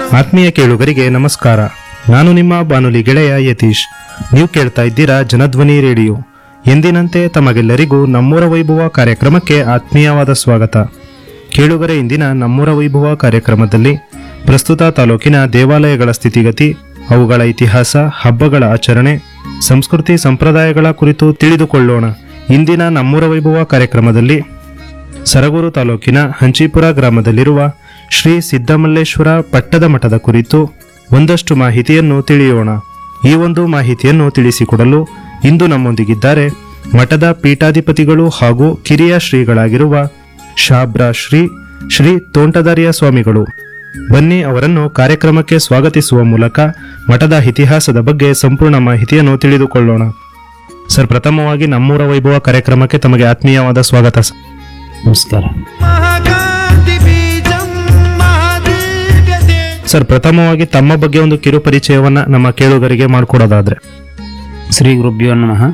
ಆತ್ಮೀಯ ಕೇಳುಗರಿಗೆ ನಮಸ್ಕಾರ ನಾನು ನಿಮ್ಮ ಬಾನುಲಿ ಗೆಳೆಯ ಯತೀಶ್ ನೀವು ಕೇಳ್ತಾ ಇದ್ದೀರಾ ಜನಧ್ವನಿ ರೇಡಿಯೋ ಎಂದಿನಂತೆ ತಮಗೆಲ್ಲರಿಗೂ ನಮ್ಮೂರ ವೈಭವ ಕಾರ್ಯಕ್ರಮಕ್ಕೆ ಆತ್ಮೀಯವಾದ ಸ್ವಾಗತ ಕೇಳುಗರೆ ಇಂದಿನ ನಮ್ಮೂರ ವೈಭವ ಕಾರ್ಯಕ್ರಮದಲ್ಲಿ ಪ್ರಸ್ತುತ ತಾಲೂಕಿನ ದೇವಾಲಯಗಳ ಸ್ಥಿತಿಗತಿ ಅವುಗಳ ಇತಿಹಾಸ ಹಬ್ಬಗಳ ಆಚರಣೆ ಸಂಸ್ಕೃತಿ ಸಂಪ್ರದಾಯಗಳ ಕುರಿತು ತಿಳಿದುಕೊಳ್ಳೋಣ ಇಂದಿನ ನಮ್ಮೂರ ವೈಭವ ಕಾರ್ಯಕ್ರಮದಲ್ಲಿ ಸರಗೂರು ತಾಲೂಕಿನ ಹಂಚೀಪುರ ಗ್ರಾಮದಲ್ಲಿರುವ ಶ್ರೀ ಸಿದ್ದಮಲ್ಲೇಶ್ವರ ಪಟ್ಟದ ಮಠದ ಕುರಿತು ಒಂದಷ್ಟು ಮಾಹಿತಿಯನ್ನು ತಿಳಿಯೋಣ ಈ ಒಂದು ಮಾಹಿತಿಯನ್ನು ತಿಳಿಸಿಕೊಡಲು ಇಂದು ನಮ್ಮೊಂದಿಗಿದ್ದಾರೆ ಮಠದ ಪೀಠಾಧಿಪತಿಗಳು ಹಾಗೂ ಕಿರಿಯ ಶ್ರೀಗಳಾಗಿರುವ ಶಾಬ್ರ ಶ್ರೀ ಶ್ರೀ ತೋಂಟದಾರ್ಯ ಸ್ವಾಮಿಗಳು ಬನ್ನಿ ಅವರನ್ನು ಕಾರ್ಯಕ್ರಮಕ್ಕೆ ಸ್ವಾಗತಿಸುವ ಮೂಲಕ ಮಠದ ಇತಿಹಾಸದ ಬಗ್ಗೆ ಸಂಪೂರ್ಣ ಮಾಹಿತಿಯನ್ನು ತಿಳಿದುಕೊಳ್ಳೋಣ ಸರ್ ಪ್ರಥಮವಾಗಿ ನಮ್ಮೂರ ವೈಭವ ಕಾರ್ಯಕ್ರಮಕ್ಕೆ ತಮಗೆ ಆತ್ಮೀಯವಾದ ಸ್ವಾಗತ ಸರ್. ನಮಸ್ಕಾರ महाकान्ति बीजं महादीर्घते ಸರ್ ಪ್ರಥಮವಾಗಿ ತಮ್ಮ ಬಗ್ಗೆ ಒಂದು ಕಿರು ಪರಿಚಯವನ್ನ ನಮ್ಮ ಕೇಳುಗರಿಗೆ ಮಾಡಿಕೊಡೋದಾದ್ರೆ ಶ್ರೀ ಗುರುಭ್ಯೋ ನಮಃ